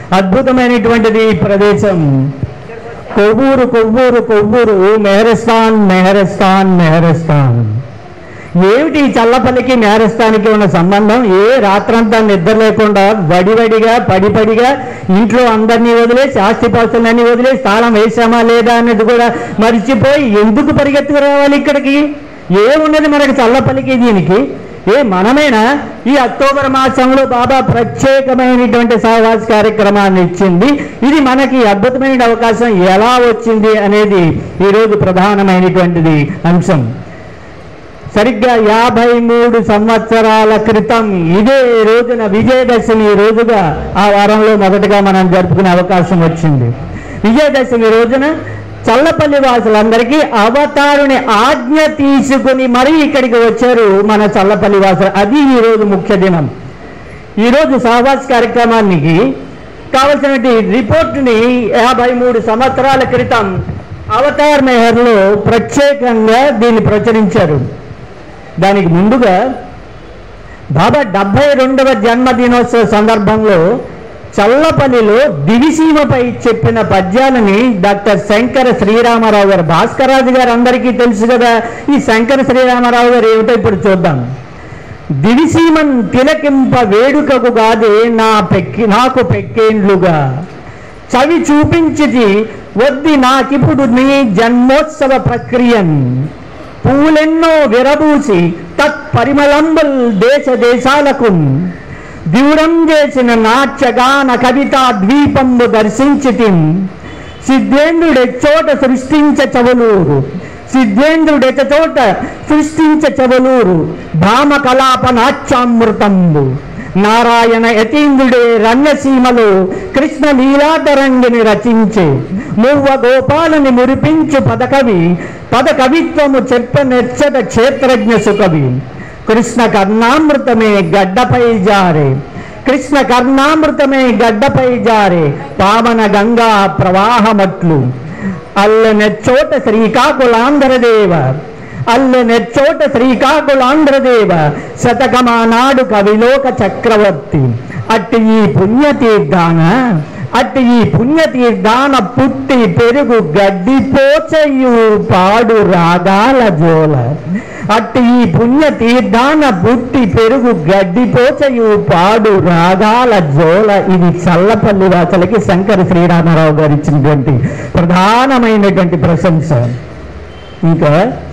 అద్భుతమైనటువంటిది ఈ ప్రదేశం కొవ్వూరు కొవ్వూరు కొవ్వూరు మెహరస్థాన్ మెహరస్థాన్ మెహరస్థాన్ ఏమిటి ఈ చల్లపల్లికి నేరస్థానికి ఉన్న సంబంధం ఏ రాత్రంతా నిద్ర లేకుండా వడివడిగా పడిపడిగా ఇంట్లో అందరినీ వదిలేసి ఆస్తిపాస్తులన్నీ వదిలేసి తాళం వేసామా లేదా అన్నది కూడా మర్చిపోయి ఎందుకు పరిగెత్తుకు రావాలి ఇక్కడికి ఏమున్నది మనకి చల్లపల్లికి దీనికి ఏ మనమేనా ఈ అక్టోబర్ మాసంలో బాబా ప్రత్యేకమైనటువంటి సహవాస కార్యక్రమాన్ని ఇచ్చింది ఇది మనకి అద్భుతమైన అవకాశం ఎలా వచ్చింది అనేది ఈరోజు ప్రధానమైనటువంటిది అంశం సరిగ్గా యాభై మూడు సంవత్సరాల క్రితం ఇదే రోజున విజయదశమి రోజుగా ఆ వారంలో మొదటగా మనం జరుపుకునే అవకాశం వచ్చింది విజయదశమి రోజున చల్లపల్లి వాసులందరికీ అవతారుని ఆజ్ఞ తీసుకుని మరీ ఇక్కడికి వచ్చారు మన చల్లపల్లి వాసులు అది ఈరోజు ముఖ్య దినం ఈరోజు సహవాస్ కార్యక్రమానికి కావలసినటువంటి రిపోర్టుని యాభై మూడు సంవత్సరాల క్రితం అవతార్ మెహర్లో ప్రత్యేకంగా దీన్ని ప్రచురించారు దానికి ముందుగా బాబా డెబ్బై రెండవ జన్మదినోత్సవ సందర్భంలో చల్లపల్లిలో దివిసీమపై చెప్పిన పద్యాలని డాక్టర్ శంకర శ్రీరామారావు గారు భాస్కరాజు గారు అందరికీ తెలుసు కదా ఈ శంకర శ్రీరామారావు గారు ఏమిటో ఇప్పుడు చూద్దాం దివిసీమన్ తిలకింప వేడుకకు కాదే నా పెక్కి నాకు పెక్కేండ్లుగా చవి చూపించిది వద్ది నాకిప్పుడు నీ జన్మోత్సవ ప్రక్రియన్ పూలెన్నో విరబూసి తత్పరిమళంబుల్ దేశ దేశాలకు దివురం చేసిన నాట్యగాన కవితా ద్వీపంబు దర్శించితిం సిద్ధేంద్రుడెచ్చోట సృష్టించ చవలూరు సిద్ధేంద్రుడెచోట సృష్టించ చవలూరు భామ కలాప నాట్యామృతంబు నారాయణ యతీంద్రుడే రణ్యసీమలో కృష్ణ లీలాతరంగిని రచించే మువ్వ గోపాలని మురిపించు పదకవి పద కవిత్వము చెప్ప నెచ్చట క్షేత్రజ్ఞ సుకవి కృష్ణ కర్ణామృతమే గడ్డపై జారే కృష్ణ కర్ణామృతమే గడ్డపై జారే పావన గంగా ప్రవాహమట్లు అల్లనెచ్చోట శ్రీకాకుళాంధ్రదేవ అల్లనెచ్చోట శ్రీకాకుళాంధ్రదేవ శతకమానాడు కవిలోక చక్రవర్తి అట్టి ఈ పుణ్యతీర్థాన అట్టి ఈ పుణ్యతీర్థాన పుట్టి పెరుగు గడ్డిపోచయు పాడు రాగాల జోల అట్టి ఈ పుణ్యతీర్థాన పుట్టి పెరుగు గడ్డిపోచయు పాడు రాగాల జోల ఇది చల్లపల్లి వాచలకి శంకర శ్రీరామారావు గారు ఇచ్చినటువంటి ప్రధానమైనటువంటి ప్రశంస ఇంకా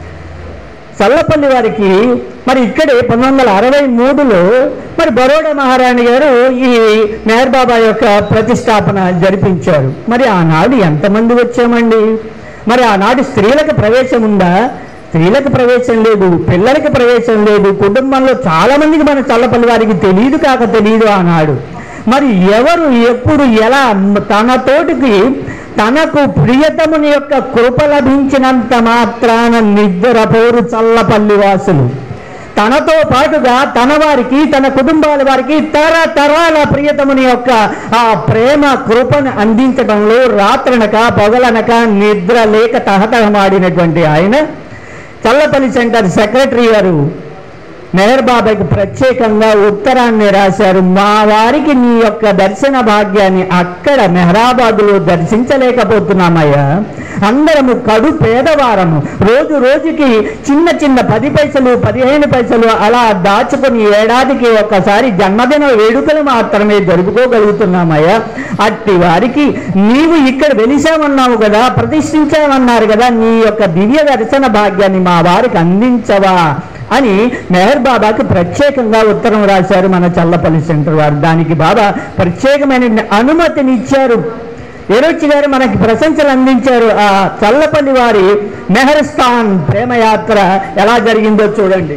చల్లపల్లి వారికి మరి ఇక్కడే పంతొమ్మిది వందల అరవై మూడులో మరి బరోడా మహారాణి గారు ఈ మెహర్ బాబా యొక్క ప్రతిష్టాపన జరిపించారు మరి ఆనాడు ఎంతమంది వచ్చామండి మరి ఆనాడు స్త్రీలకు ప్రవేశం ఉందా స్త్రీలకు ప్రవేశం లేదు పిల్లలకి ప్రవేశం లేదు కుటుంబంలో చాలా మందికి మన చల్లపల్లి వారికి తెలియదు కాక తెలియదు ఆనాడు మరి ఎవరు ఎప్పుడు ఎలా తనతోటికి తనకు ప్రియతముని యొక్క కృప లభించినంత మాత్రాన నిద్రపోరు చల్లపల్లి వాసులు తనతో పాటుగా తన వారికి తన కుటుంబాల వారికి తరతరాల ప్రియతముని యొక్క ఆ ప్రేమ కృపను అందించడంలో రాత్రనక పగలనక నిద్ర లేక తహతహమాడినటువంటి ఆయన చల్లపల్లి సెంటర్ సెక్రటరీ గారు మెహర్ బాబాకి ప్రత్యేకంగా ఉత్తరాన్ని రాశారు మా వారికి నీ యొక్క దర్శన భాగ్యాన్ని అక్కడ మెహరాబాదులో దర్శించలేకపోతున్నామయ్యా అందరము కడు పేదవారము రోజు రోజుకి చిన్న చిన్న పది పైసలు పదిహేను పైసలు అలా దాచుకొని ఏడాదికి ఒక్కసారి జన్మదిన వేడుకలు మాత్రమే జరుపుకోగలుగుతున్నామయ్యా అట్టి వారికి నీవు ఇక్కడ వెలిసామన్నావు కదా ప్రతిష్ఠించామన్నారు కదా నీ యొక్క దివ్య దర్శన భాగ్యాన్ని మా వారికి అందించవా అని మెహర్ బాబాకి ప్రత్యేకంగా ఉత్తరం రాశారు మన చల్లపల్లి సెంటర్ వారు దానికి బాబా ప్రత్యేకమైన అనుమతిని ఇచ్చారు ఎరోచి గారు మనకి ప్రశంసలు అందించారు ఆ చల్లపల్లి వారి మెహర్స్థాన్ ప్రేమయాత్ర ఎలా జరిగిందో చూడండి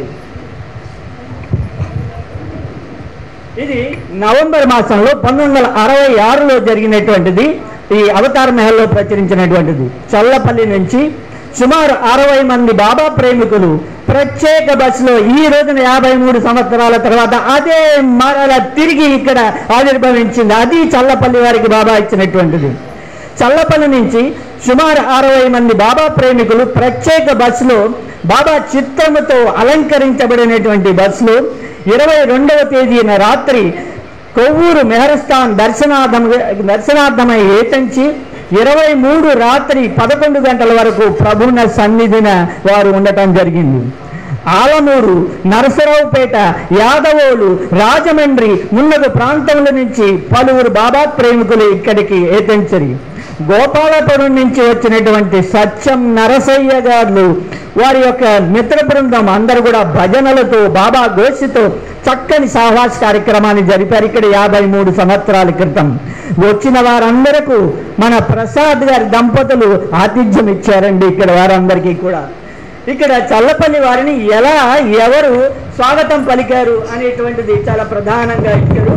ఇది నవంబర్ మాసంలో పంతొమ్మిది వందల అరవై ఆరులో జరిగినటువంటిది ఈ అవతార్ మెహల్లో ప్రచురించినటువంటిది చల్లపల్లి నుంచి సుమారు అరవై మంది బాబా ప్రేమికులు ప్రత్యేక బస్సులో ఈ రోజున యాభై మూడు సంవత్సరాల తర్వాత అదే మరల తిరిగి ఇక్కడ ఆవిర్భవించింది అది చల్లపల్లి వారికి బాబా ఇచ్చినటువంటిది చల్లపల్లి నుంచి సుమారు అరవై మంది బాబా ప్రేమికులు ప్రత్యేక బస్సులో బాబా చిత్రముతో అలంకరించబడినటువంటి బస్సులో ఇరవై రెండవ తేదీన రాత్రి కొవ్వూరు మెహరస్థాన్ దర్శనార్థం దర్శనార్థమై ఏతంచి ఇరవై మూడు రాత్రి పదకొండు గంటల వరకు ప్రభున సన్నిధిన వారు ఉండటం జరిగింది ఆలమూరు నరసరావుపేట యాదవోలు రాజమండ్రి మున్నగు ప్రాంతముల నుంచి పలువురు బాబా ప్రేమికులు ఇక్కడికి ఏతించరి గోపాలపురం నుంచి వచ్చినటువంటి సత్యం నరసయ్య గారు వారి యొక్క మిత్ర బృందం అందరూ కూడా భజనలతో బాబా గోషితో చక్కని సహవాస కార్యక్రమాన్ని జరిపారు ఇక్కడ యాభై మూడు సంవత్సరాల క్రితం వచ్చిన వారందరకు మన ప్రసాద్ గారి దంపతులు ఆతిథ్యం ఇచ్చారండి ఇక్కడ వారందరికీ కూడా ఇక్కడ చల్లపల్లి వారిని ఎలా ఎవరు స్వాగతం పలికారు అనేటువంటిది చాలా ప్రధానంగా ఇచ్చారు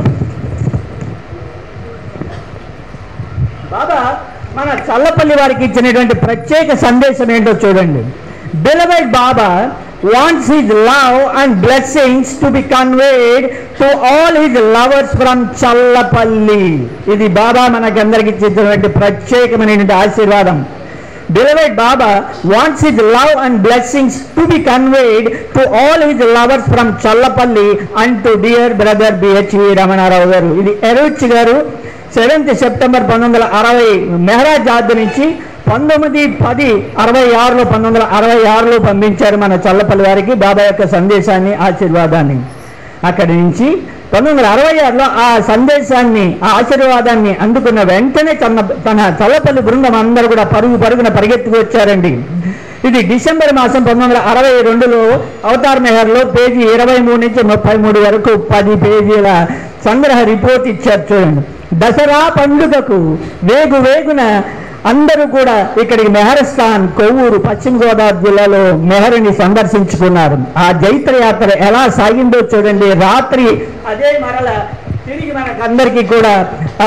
బాబా మన చల్లపల్లి వారికి ఇచ్చినటువంటి ప్రత్యేక సందేశం ఏంటో చూడండి beloved Baba wants his love and blessings to be conveyed to all his lovers from Challapalli ఇది బాబా మనకందరికి ఇచ్చినటువంటి ప్రత్యేకమైనటువంటి ఆశీర్వాదం Beloved Baba wants his love and blessings to be conveyed to all his lovers from Challapalli and to dear brother B.H.V. Ramanarao గారు ఇది ఎరుచ్ గారు seventh September పంతొమ్మిది వందల అరవై మెహరాజ్ జాతి నుంచి పంతొమ్మిది పది అరవై ఆరులో పంతొమ్మిది వందల అరవై ఆరులో పంపించారు మన చల్లపల్లి వారికి బాబా యొక్క సందేశాన్ని ఆశీర్వాదాన్ని అక్కడి నుంచి పంతొమ్మిది వందల అరవై ఆరులో ఆ సందేశాన్ని ఆ ఆశీర్వాదాన్ని అందుకున్న వెంటనే తన తన చల్లపల్లి బృందం అందరూ కూడా పరుగు పరుగున పరిగెత్తుకు వచ్చారండి ఇది డిసెంబర్ మాసం పంతొమ్మిది వందల అరవై రెండులో అవతార్ మెహర్లో పేజీ ఇరవై మూడు నుంచి ముప్పై మూడు వరకు పది పేజీల సంగ్రహ రిపోర్ట్ ఇచ్చారు చూడండి దసరా పండుగకు వేగు వేగున అందరూ కూడా ఇక్కడికి మెహరస్థాన్ కొవ్వూరు పశ్చిమ గోదావరి జిల్లాలో మెహరుని సందర్శించుకున్నారు ఆ జైత్ర యాత్ర ఎలా సాగిందో చూడండి రాత్రి అదే మరల తిరిగి మనకందరికీ కూడా ఆ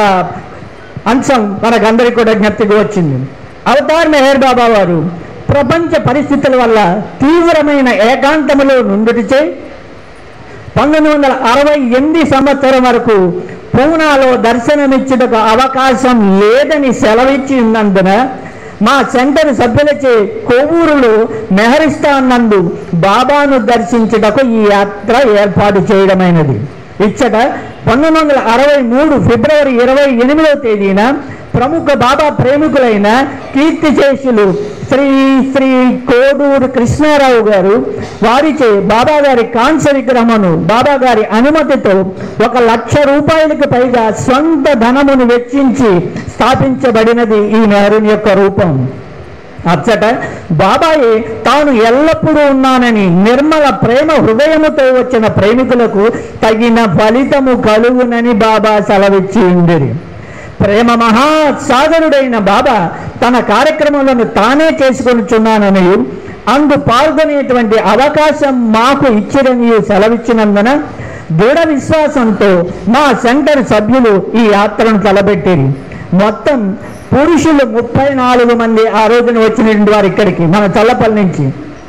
అంశం మనకందరికీ కూడా జ్ఞప్తికి వచ్చింది అవతార్ మెహర్ బాబా వారు ప్రపంచ పరిస్థితుల వల్ల తీవ్రమైన ఏకాంతములో నుండుటిచే పంతొమ్మిది వందల అరవై ఎనిమిది సంవత్సరం వరకు పూనాలో దర్శనమిచ్చుటకు అవకాశం లేదని సెలవిచ్చి ఉన్నందున మా సెంటర్ సభ్యులచే కొవ్వూరులో మెహరిస్తాన్ నందు బాబాను దర్శించుటకు ఈ యాత్ర ఏర్పాటు చేయడమైనది ఇచ్చట పంతొమ్మిది వందల అరవై మూడు ఫిబ్రవరి ఇరవై ఎనిమిదవ తేదీన ప్రముఖ బాబా ప్రేమికులైన కీర్తిశేషులు శ్రీ శ్రీ కోడూరు కృష్ణారావు గారు వారిచే బాబా గారి కాంస్య విగ్రహమును బాబా గారి అనుమతితో ఒక లక్ష రూపాయలకు పైగా స్వంత ధనమును వెచ్చించి స్థాపించబడినది ఈ నెహరుని యొక్క రూపం అచ్చట బాబాయి తాను ఎల్లప్పుడూ ఉన్నానని నిర్మల ప్రేమ హృదయముతో వచ్చిన ప్రేమికులకు తగిన ఫలితము కలుగునని బాబా సెలవిచ్చి ఉండేది ప్రేమ మహాసాగరుడైన బాబా తన కార్యక్రమాలను తానే చేసుకొనిచున్నానని అందు పాల్గొనేటువంటి అవకాశం మాకు ఇచ్చిరని సెలవిచ్చినందున దృఢ విశ్వాసంతో మా సెంటర్ సభ్యులు ఈ యాత్రను తలపెట్టిరి మొత్తం పురుషులు ముప్పై నాలుగు మంది ఆ రోజున వచ్చినటువంటి వారు ఇక్కడికి మన చల్లపల్లి నుంచి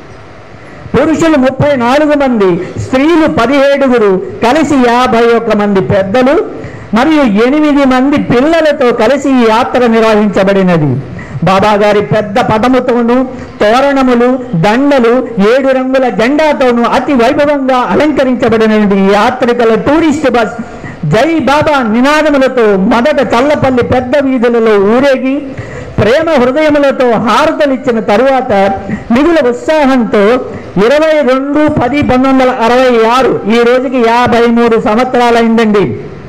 పురుషులు ముప్పై నాలుగు మంది స్త్రీలు పదిహేడుగురు కలిసి యాభై ఒక్క మంది పెద్దలు మరియు ఎనిమిది మంది పిల్లలతో కలిసి ఈ యాత్ర నిర్వహించబడినది బాబా గారి పెద్ద పటముతోనూ తోరణములు దండలు ఏడు రంగుల జెండాతోనూ అతి వైభవంగా అలంకరించబడిన ఈ యాత్రికుల టూరిస్ట్ బస్ జై బాబా నినాదములతో మొదట చల్లపల్లి పెద్ద వీధులలో ఊరేగి ప్రేమ హృదయములతో హారతలిచ్చిన తరువాత మిగుల ఉత్సాహంతో ఇరవై రెండు పది పంతొమ్మిది వందల అరవై ఆరు ఈ రోజుకి యాభై మూడు సంవత్సరాలైందండి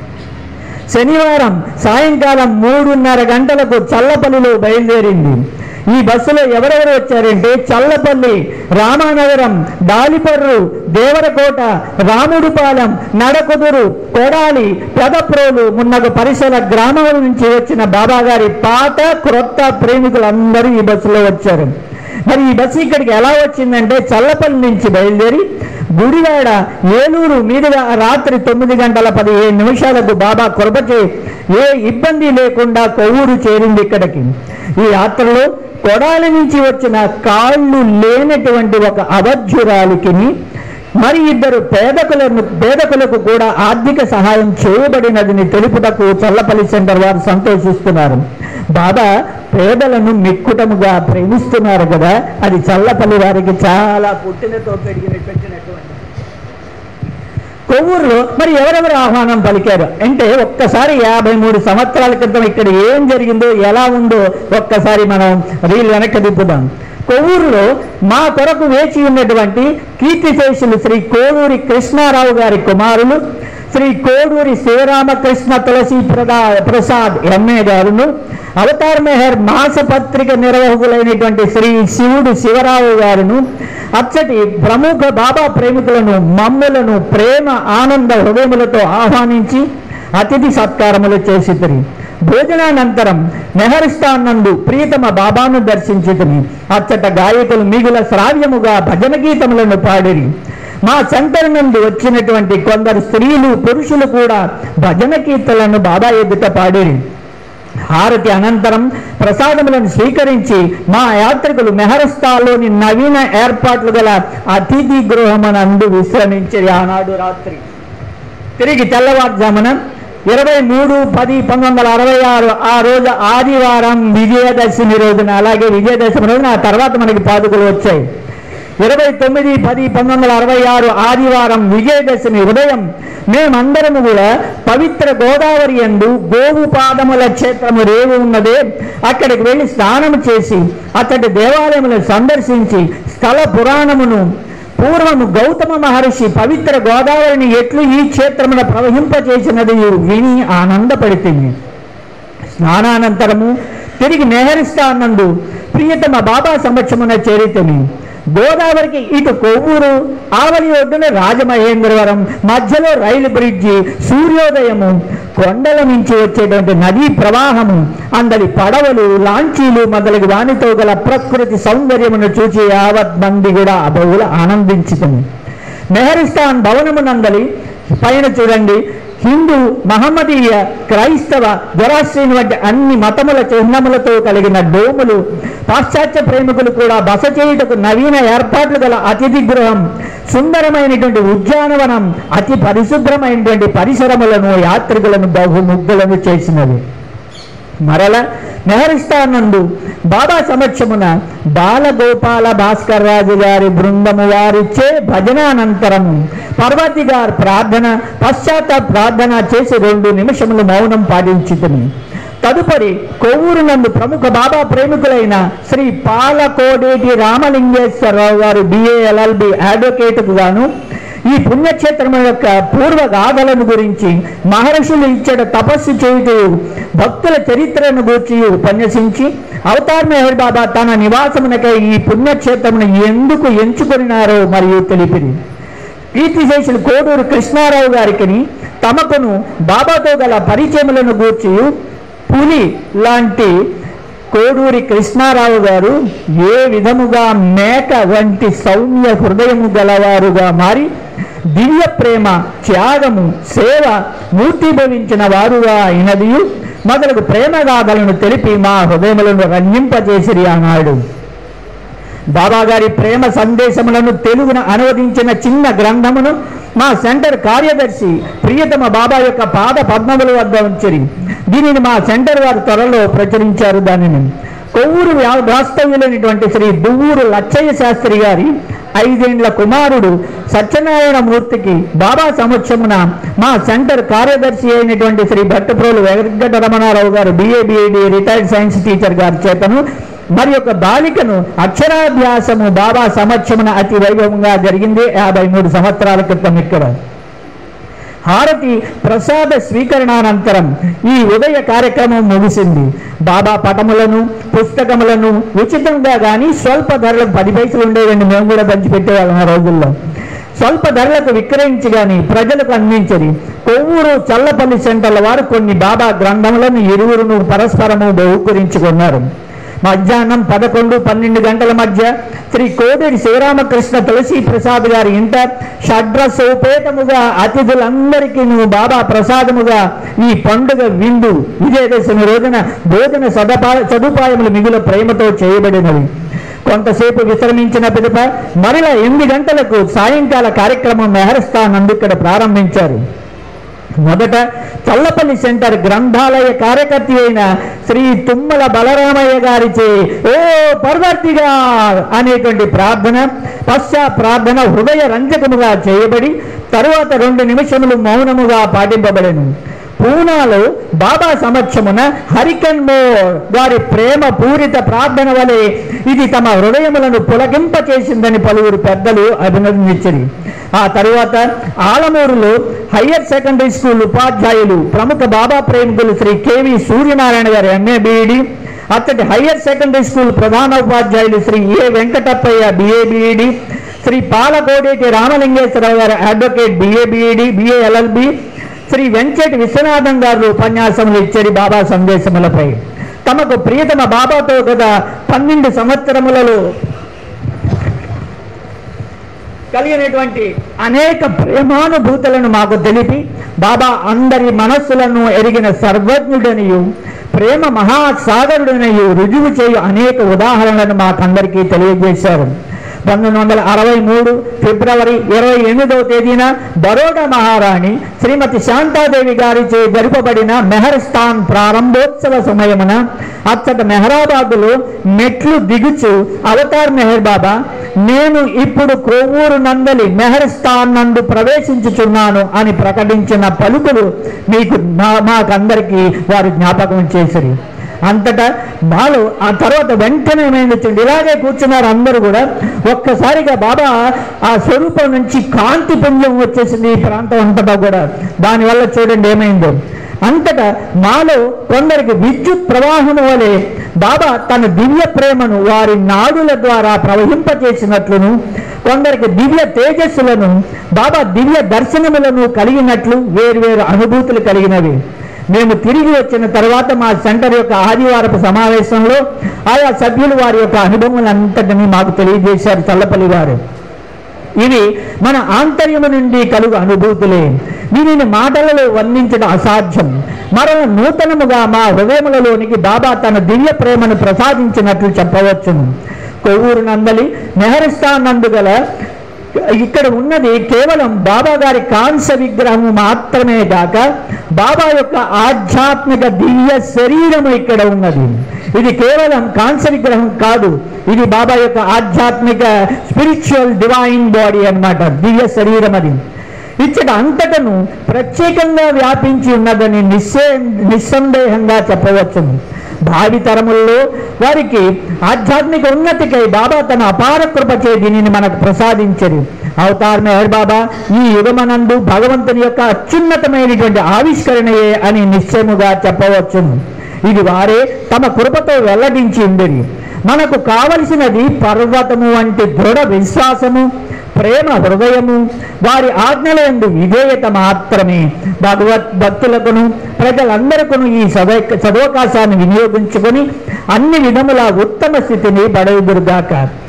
శనివారం సాయంకాలం మూడున్నర గంటలకు చల్లపల్లిలో బయలుదేరింది ఈ బస్సులో ఎవరెవరు వచ్చారంటే చల్లపల్లి రామానగరం దాలిపర్రు దేవరకోట రాముడిపాలెం నడకుదురు కొడాలి పెదప్రోలు మున్నగు పరిసర గ్రామాల నుంచి వచ్చిన బాబాగారి పాత క్రొత్త ప్రేమికులందరూ ఈ బస్సులో వచ్చారు మరి ఈ బస్సు ఇక్కడికి ఎలా వచ్చిందంటే చల్లపల్లి నుంచి బయలుదేరి గుడివాడ ఏలూరు మీదుగా రాత్రి తొమ్మిది గంటల పదిహేను నిమిషాలకు బాబా కృపచే ఏ ఇబ్బంది లేకుండా కొవ్వూరు చేరింది ఇక్కడికి ఈ యాత్రలో కొడాలి నుంచి వచ్చిన కాళ్ళు లేనటువంటి ఒక అవధ్యురాలికి మరి ఇద్దరు పేదకులను పేదకులకు కూడా ఆర్థిక సహాయం చేయబడినదని తెలుపుటకు చల్లపల్లి సెంటర్ వారు సంతోషిస్తున్నారు బాబా పేదలను మిక్కుటముగా ప్రేమిస్తున్నారు కదా అది చల్లపల్లి వారికి చాలా పుట్టినతో పెరిగిన పెట్టినటువంటి కొవ్వూరులో మరి ఎవరెవరు ఆహ్వానం పలికారు అంటే ఒక్కసారి యాభై మూడు సంవత్సరాల క్రితం ఇక్కడ ఏం జరిగిందో ఎలా ఉందో ఒక్కసారి మనం రీల్ వెనక్కి తిప్పుదాం కొవ్వూరులో మా కొరకు వేచి ఉన్నటువంటి కీర్తిశేషులు శ్రీ కోడూరి కృష్ణారావు గారి కుమారులు శ్రీ కోడూరి శివరామకృష్ణ తులసి ప్రదా ప్రసాద్ ఎంఏ గారును అవతార్ మెహర్ మాసపత్రిక నిర్వాహకులైనటువంటి శ్రీ శివుడు శివరావు గారును అచ్చటి ప్రముఖ బాబా ప్రేమికులను మమ్ములను ప్రేమ ఆనంద హృదయములతో ఆహ్వానించి అతిథి సత్కారములు చేసితిరి భోజనానంతరం నెహరిస్తాన్ నందు ప్రియతమ బాబాను దర్శించితిని అచ్చట గాయకులు మిగుల శ్రావ్యముగా భజన గీతములను పాడిరి మా సెంటర్ నుండి వచ్చినటువంటి కొందరు స్త్రీలు పురుషులు కూడా భజన కీర్తనలను బాబా ఎదుట పాడిరి హారతి అనంతరం ప్రసాదములను స్వీకరించి మా యాత్రికులు మెహరస్తాలోని నవీన ఏర్పాట్లు గల అతిథి గృహమునందు విశ్రమించేది ఆనాడు రాత్రి తిరిగి తెల్లవారుజామున ఇరవై మూడు పది పంతొమ్మిది వందల అరవై ఆరు ఆ రోజు ఆదివారం విజయదశమి రోజున అలాగే విజయదశమి రోజున ఆ తర్వాత మనకి పాదుకలు వచ్చాయి ఇరవై తొమ్మిది పది పంతొమ్మిది వందల అరవై ఆరు ఆదివారం విజయదశమి ఉదయం మేమందరము కూడా పవిత్ర గోదావరి ఎందు గోవు పాదముల క్షేత్రము రేవు ఉన్నదే అక్కడికి వెళ్ళి స్నానం చేసి అతడి దేవాలయములను సందర్శించి స్థల పురాణమును పూర్వము గౌతమ మహర్షి పవిత్ర గోదావరిని ఎట్లు ఈ క్షేత్రమున ప్రవహింపచేసినది విని ఆనందపడితిని స్నానానంతరము తిరిగి నెహరిస్తానందు ప్రియతమ బాబా సమక్షమున చేరితిని గోదావరికి ఇటు కొవ్వూరు ఆవలి ఒడ్డున రాజమహేంద్రవరం మధ్యలో రైలు బ్రిడ్జి సూర్యోదయము కొండల నుంచి వచ్చేటువంటి నదీ ప్రవాహము అందరి పడవలు లాంచీలు మొదలగు వానితో గల ప్రకృతి సౌందర్యమును చూచి యావత్ మంది కూడా అబవులు ఆనందించుతుంది మెహరిస్తాన్ భవనమునందలి పైన చూడండి హిందూ మహమ్మదీయ క్రైస్తవ జొరాస్ట్రీన్ వంటి అన్ని మతముల చిహ్నములతో కలిగిన డోములు పాశ్చాత్య ప్రేమికులు కూడా బస చేయుటకు నవీన ఏర్పాట్లు గల అతిథి గృహం సుందరమైనటువంటి ఉద్యానవనం అతి పరిశుభ్రమైనటువంటి పరిసరములను యాత్రికులను బహుముగ్ధులను చేసినవి మరల నెహరిస్తానందు బాబా సమక్షమున బాలగోపాల భాస్కర్ రాజు గారి బృందము వారిచ్చే భజనానంతరము పర్వతి గారి ప్రార్థన పశ్చాత్త ప్రార్థన చేసి రెండు నిమిషములు మౌనం పాటించుతుంది తదుపరి కొవ్వూరు నందు ప్రముఖ బాబా ప్రేమికులైన శ్రీ పాలకోడేటి రామలింగేశ్వరరావు గారు బిఏఎల్ఎల్బి అడ్వకేట్కు గాను ఈ పుణ్యక్షేత్రం యొక్క పూర్వ గాథలను గురించి మహర్షులు ఇచ్చట తపస్సు చేయుటూ భక్తుల చరిత్రను గూర్చి ఉపన్యసించి అవతార్ మెహర్ బాబా తన నివాసమునకై ఈ పుణ్యక్షేత్రమును ఎందుకు ఎంచుకొనినారో మరియు తెలిపింది కీర్తిశేషులు కోడూరు కృష్ణారావు గారికి తమకును బాబాతో గల పరిచయములను గూర్చి పులి లాంటి కోడూరి కృష్ణారావు గారు ఏ విధముగా మేక వంటి సౌమ్య హృదయము గలవారుగా మారి దివ్య ప్రేమ త్యాగము సేవ మూర్తిభవించిన వారుగా అయినది మొదలగు ప్రేమగాథలను తెలిపి మా హృదయములను రంజింపజేసిరి అన్నాడు బాబా గారి ప్రేమ సందేశములను తెలుగున అనువదించిన చిన్న గ్రంథమును మా సెంటర్ కార్యదర్శి ప్రియతమ బాబా యొక్క పాద పద్మముల వద్ద ఉంచిరి దీనిని మా సెంటర్ వారు త్వరలో ప్రచురించారు దానిని కొవ్వూరు వ్యా- వాస్తవ్యులైనటువంటి శ్రీ దువ్వూరు లచ్చయ్య శాస్త్రి గారి ఐదేండ్ల కుమారుడు సత్యనారాయణ మూర్తికి బాబా సమక్షమున మా సెంటర్ కార్యదర్శి అయినటువంటి శ్రీ భట్టప్రోలు వెంకట రమణారావు గారు బిఏబిఏడి రిటైర్డ్ సైన్స్ టీచర్ గారి చేతను మరి యొక్క బాలికను అక్షరాభ్యాసము బాబా సమక్షమున అతి వైభవంగా జరిగింది యాభై మూడు సంవత్సరాల క్రితం ఇక్కడ హారతి ప్రసాద స్వీకరణానంతరం ఈ ఉదయ కార్యక్రమం ముగిసింది బాబా పటములను పుస్తకములను ఉచితంగా కానీ స్వల్ప ధరలకు పది పైసలు ఉండేవండి మేము కూడా పంచిపెట్టేవాళ్ళం ఆ రోజుల్లో స్వల్ప ధరలకు విక్రయించి గాని ప్రజలకు అందించది కొవ్వూరు చల్లపల్లి సెంటర్ల వారు కొన్ని బాబా గ్రంథములను ఇరువురును పరస్పరము బహుకరించుకున్నారు మధ్యాహ్నం పదకొండు పన్నెండు గంటల మధ్య శ్రీ కోడేరి శివరామకృష్ణ తులసి ప్రసాద్ గారి ఇంట షడ్ర సోపేతముగా అతిథులందరికీ నువ్వు బాబా ప్రసాదముగా ఈ పండుగ విందు విజయదశమి రోజున భోజన సదపా సదుపాయములు మిగుల ప్రేమతో చేయబడినవి కొంతసేపు విశ్రమించిన పిదప మరల ఎనిమిది గంటలకు సాయంకాల కార్యక్రమం మెహరస్థానందు ఇక్కడ ప్రారంభించారు మొదట చల్లపల్లి సెంటర్ గ్రంథాలయ కార్యకర్త అయిన శ్రీ తుమ్మల బలరామయ్య గారిచే ఓ పర్వర్తిగా అనేటువంటి ప్రార్థన పశ్చా ప్రార్థన హృదయ రంజకముగా చేయబడి తరువాత రెండు నిమిషములు మౌనముగా పాటింపబడెను పూనాలో బాబా సమక్షమున హరికన్ మోర్ వారి ప్రేమ పూరిత ప్రార్థన వలె ఇది తమ హృదయములను పులకింప చేసిందని పలువురు పెద్దలు అభినందించరు ఆ తరువాత ఆలమూరులో హయ్యర్ సెకండరీ స్కూల్ ఉపాధ్యాయులు ప్రముఖ బాబా ప్రేమికులు శ్రీ కేవి సూర్యనారాయణ గారి ఎంఏ బీఈడి అతడి హయ్యర్ సెకండరీ స్కూల్ ప్రధాన ఉపాధ్యాయులు Shri A Venkatappayya BA BEd Shri Palakodeti Ramalingeswararao గారు advocate BA BEd BA LLB Shri Venkati Viswanatham గారు ఉపన్యాసములు ఇచ్చేది బాబా సందేశములపై తమకు ప్రియతమ బాబాతో గత పన్నెండు సంవత్సరములలో కలిగినటువంటి అనేక ప్రేమానుభూతులను మాకు తెలిపి బాబా అందరి మనస్సులను ఎరిగిన సర్వజ్ఞుడనియు ప్రేమ మహాసాగరుడనియు రుజువు చేయు అనేక ఉదాహరణలను మాకందరికీ తెలియజేశారు పంతొమ్మిది వందల అరవై మూడు ఫిబ్రవరి ఇరవై ఎనిమిదవ తేదీన బరోడా మహారాణి శ్రీమతి శాంతాదేవి గారిచే జరుపబడిన మెహర్స్థాన్ ప్రారంభోత్సవ సమయమున అచ్చట మెహరాబాదులో మెట్లు దిగుచు అవతార్ మెహర్ బాబా నేను ఇప్పుడు కొవ్వూరు నందలి మెహర్స్థాన్ నందు ప్రవేశించుచున్నాను అని ప్రకటించిన పలుకులు మీకు మా- మాకందరికీ వారు జ్ఞాపకం చేసిరి అంతటా మాలో ఆ తర్వాత వెంటనే ఏమైంది ఇలాగే కూర్చున్నారు అందరూ కూడా ఒక్కసారిగా బాబా ఆ స్వరూపం నుంచి కాంతి పుంజం వచ్చేసింది ఈ ప్రాంతం అంతటా కూడా దానివల్ల చూడండి ఏమైందో అంతటా మాలో కొందరికి విద్యుత్ ప్రవాహం వలె బాబా తన దివ్య ప్రేమను వారి నాడుల ద్వారా ప్రవహింపచేసినట్లును కొందరికి దివ్య తేజస్సులను బాబా దివ్య దర్శనములను కలిగినట్లు వేర్వేరు అనుభూతులు కలిగినవి మేము తిరిగి వచ్చిన తర్వాత మా సెంటర్ యొక్క ఆదివారపు సమావేశంలో ఆయా సభ్యులు వారి యొక్క అనుభవములంతటినీ మాకు తెలియజేశారు చల్లపల్లి వారు ఇవి మన ఆంతర్యము నుండి కలుగు అనుభూతులే దీనిని మాటలలో వర్ణించడం అసాధ్యం మరల నూతనముగా మా హృదయములలోనికి బాబా తన దివ్య ప్రేమను ప్రసాదించినట్లు చెప్పవచ్చును కొవ్వూరు నందలి నెహరిస్తాన్ నందు గల ఇక్కడ ఉన్నది కేవలం బాబా గారి కాంస్య విగ్రహము మాత్రమే కాక బాబా యొక్క ఆధ్యాత్మిక దివ్య శరీరము ఇక్కడ ఉన్నది ఇది కేవలం కాంస్య విగ్రహం కాదు ఇది బాబా యొక్క ఆధ్యాత్మిక స్పిరిచువల్ డివైన్ బాడీ అన్నమాట దివ్య శరీరం అది ఇచ్చట అంతటను ప్రత్యేకంగా వ్యాపించి ఉన్నదని నిశ్చయ నిస్సందేహంగా చెప్పవచ్చును భావి తరముల్లో వారికి ఆధ్యాత్మిక ఉన్నతికై బాబా తన అపార కృపచే దీనిని మనకు ప్రసాదించరు అవతార్ మెహర్ బాబా ఈ యుగమనందు భగవంతుని యొక్క అత్యున్నతమైనటువంటి ఆవిష్కరణయే అని నిశ్చయముగా చెప్పవచ్చును ఇది వారే తమ కృపతో వెల్లడించి ఉండేది మనకు కావలసినది పర్వతము వంటి దృఢ విశ్వాసము ప్రేమ హృదయము వారి ఆజ్ఞల యందు విధేయత మాత్రమే భగవత్ భక్తులకును ప్రజలందరికీ ఈ సదవ సదవకాశాన్ని వినియోగించుకొని అన్ని విధముల ఉత్తమ స్థితిని పడవుదురుగాక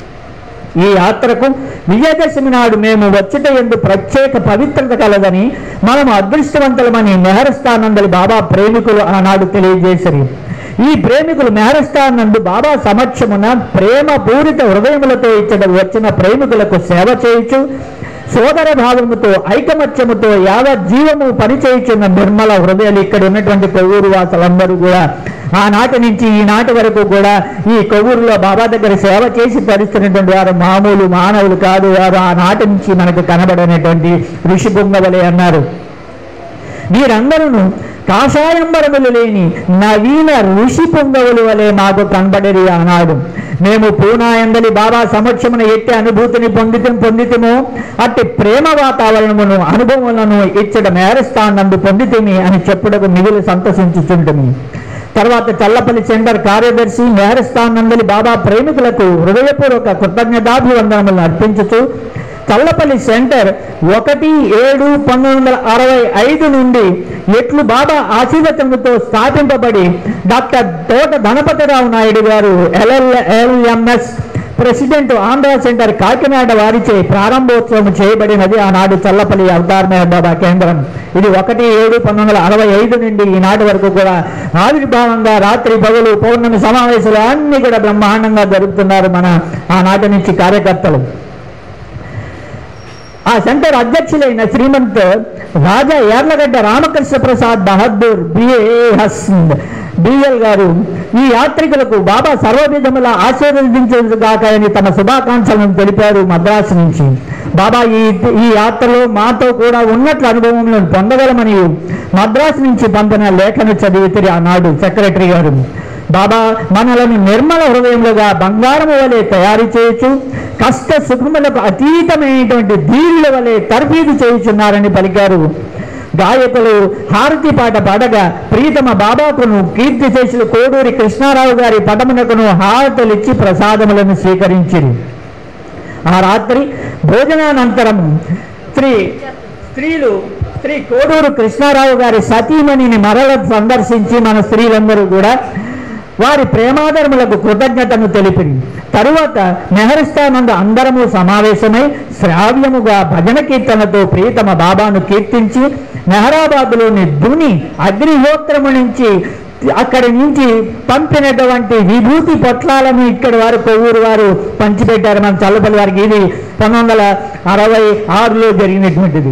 ఈ యాత్రకు విజయదశమి నాడు మేము వచ్చుట ఎందు ప్రత్యేక పవిత్రత కలదని మనము అదృష్టవంతులమని మెహరస్థానందలి బాబా ప్రేమికులు ఆనాడు తెలియజేశారు ఈ ప్రేమికులు మెహరస్థాన్ నందు బాబా సమక్షమున ప్రేమ పూరిత హృదయములతో ఇచ్చట వచ్చిన ప్రేమికులకు సేవ చేయుచు సోదర భావముతో ఐకమత్యముతో యావత్ జీవము పనిచేయుచున్న నిర్మల హృదయాలు ఇక్కడ ఉన్నటువంటి కొవ్వూరు వాసులందరూ కూడా ఆనాటి నుంచి ఈనాటి వరకు కూడా ఈ కొవ్వూరులో బాబా దగ్గర సేవ చేసి తరిస్తున్నటువంటి వారు మామూలు మానవులు కాదు వారు ఆనాటి నుంచి మనకు కనబడనటువంటి ఋషి పొంగవలే అన్నారు వీరందరూ కాషాయంబరములు లేని నవీన ఋషి పొంగవులు వలె మాకు కనబడేది ఆనాడు మేము పూనాయందలి బాబా సమక్షమున ఎట్టి అనుభూతిని పొందితం పొందితమో అట్టి ప్రేమ వాతావరణమును అనుభవములను ఇచ్చట మేరస్థానందు పొందితిమి అని చెప్పుటకు మిగులు సంతసించుచుంటమి తర్వాత చల్లపల్లి సెంటర్ కార్యదర్శి మేరస్థానందలి బాబా ప్రేమికులకు హృదయపూర్వక కృతజ్ఞతాభివందనములను అర్పించుచు చల్లపల్లి సెంటర్ ఒకటి ఏడు పంతొమ్మిది వందల అరవై ఐదు నుండి ఎట్లు బాబా ఆశీర్వచనతో స్థాపింపబడి డాక్టర్ తోట ధనపతిరావు నాయుడు గారు LLMS president Andhra centre Kakinada వారిచే ప్రారంభోత్సవం చేయబడినది ఆనాడు చల్లపల్లి అవతార్ మెహర్ బాబా కేంద్రం ఇది ఒకటి ఏడు పంతొమ్మిది వందల అరవై ఐదు నుండి ఈనాటి వరకు కూడా ఆవిర్భావంగా రాత్రి పగలు పౌర్ణమి సమావేశాలు అన్ని కూడా బ్రహ్మాండంగా జరుపుతున్నారు మన ఆనాటి నుంచి కార్యకర్తలు ఆ సెంటర్ అధ్యక్షులైన Srimant Raja Yarlagadda Ramakrishna Prasad Bahadur BA hons BL గారు ఈ యాత్రికులకు బాబా సర్వవిధముల ఆశీర్వదించేగాక అని తమ శుభాకాంక్షలను తెలిపారు మద్రాసు నుంచి బాబా ఈ ఈ యాత్రలో మాతో కూడా ఉన్నట్లు అనుభవములను పొందగలమని మద్రాసు నుంచి పంపిన లేఖను చదివితే ఆనాడు సెక్రటరీ గారు బాబా మనలను నిర్మల హృదయములుగా బంగారము వలె తయారు చేయొచ్చు కష్ట సుఖములకు అతీతమైనటువంటి దీనుల వలె తర్ఫీదు చేయుచున్నారని పలికారు గాయకులు హారతి పాట పాడగా ప్రీతమ బాబాకును కీర్తి చేసిన కోడూరి కృష్ణారావు గారి పటమునకును హారతులిచ్చి ప్రసాదములను స్వీకరించిరి ఆ రాత్రి భోజనానంతరం శ్రీ స్త్రీలు శ్రీ కోడూరు కృష్ణారావు గారి సతీమణిని మరల సందర్శించి మన స్త్రీలందరూ కూడా వారి ప్రేమాధర్ములకు కృతజ్ఞతను తెలిపింది తరువాత నెహరిస్తానందు అందరము సమావేశమై శ్రావ్యముగా భజన కీర్తనతో ప్రియతమ బాబాను కీర్తించి నెహరాబాద్లోని దుని అగ్నిహోత్రము నుంచి అక్కడి నుంచి పంపినటువంటి విభూతి పొట్లాలను ఇక్కడి వారు కొవ్వూరు వారు పంచిపెట్టారు మన చల్లపల్లి వారికి ఇది పంతొమ్మిది వందల అరవై ఆరులో జరిగినటువంటిది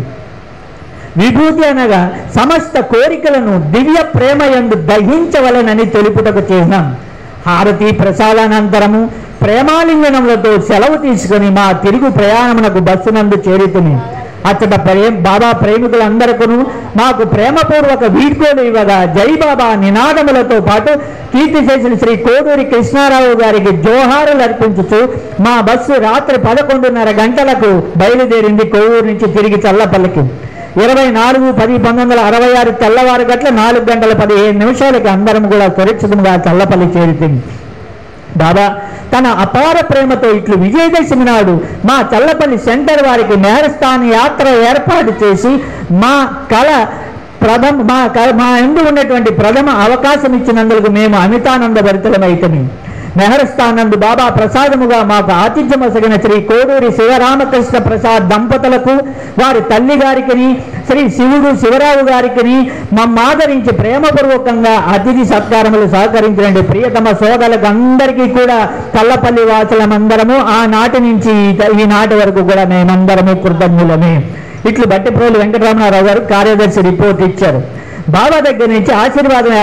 విభూతి అనగా సమస్త కోరికలను దివ్య ప్రేమ యందు దహించవలనని తెలుపుటకు చేసినాం హారతి ప్రసాదానంతరము ప్రేమాలింగనములతో సెలవు తీసుకుని మా తిరుగు ప్రయాణమునకు బస్సునందు చేరుతుని అచ్చట ప్రేమ బాబా ప్రేమికులందరికను మాకు ప్రేమపూర్వక వీడ్కోలు ఇవ్వగా జై బాబా నినాదములతో పాటు కీర్తి చేసిన శ్రీ కోడూరి కృష్ణారావు గారికి జోహారులు అర్పించుచు మా బస్సు రాత్రి పదకొండున్నర గంటలకు బయలుదేరింది కొవ్వూరు నుంచి తిరిగి చల్లపల్లికి ఇరవై నాలుగు పది పంతొమ్మిది వందల అరవై ఆరు తెల్లవారు గట్ల నాలుగు గంటల పదిహేను నిమిషాలకి అందరం కూడా సురక్షితంగా చల్లపల్లి చేరుతుంది బాబా తన అపార ప్రేమతో ఇట్లు విజయదశమి నాడు మా చల్లపల్లి సెంటర్ వారికి నేరస్థాన యాత్ర ఏర్పాటు చేసి మా కళ ప్రథమ మా క- మా ఎందు ఉన్నటువంటి ప్రథమ అవకాశం ఇచ్చినందుకు మేము అమితానంద భరితలమైతమి నెహరస్థానందు బాబా ప్రసాదముగా మాకు ఆతిథ్యమొసగిన శ్రీ కోడూరి శివరామకృష్ణ ప్రసాద్ దంపతులకు వారి తల్లి గారికి శ్రీ శివుడు శివరావు గారికి మమ్మాదరించి ప్రేమపూర్వకంగా అతిథి సత్కారములు సహకరించిన ప్రియతమ సోదరులకు అందరికీ కూడా కల్లపల్లి వాసులమందరము ఆనాటి నుంచి ఈ- ఈనాటి వరకు కూడా మేమందరము కృతజ్ఞులమే ఇట్లు బట్టిప్రోలు వెంకటరమణారావు గారు కార్యదర్శి రిపోర్ట్ ఇచ్చారు బాబా దగ్గర నుంచి ఆశీర్వాదం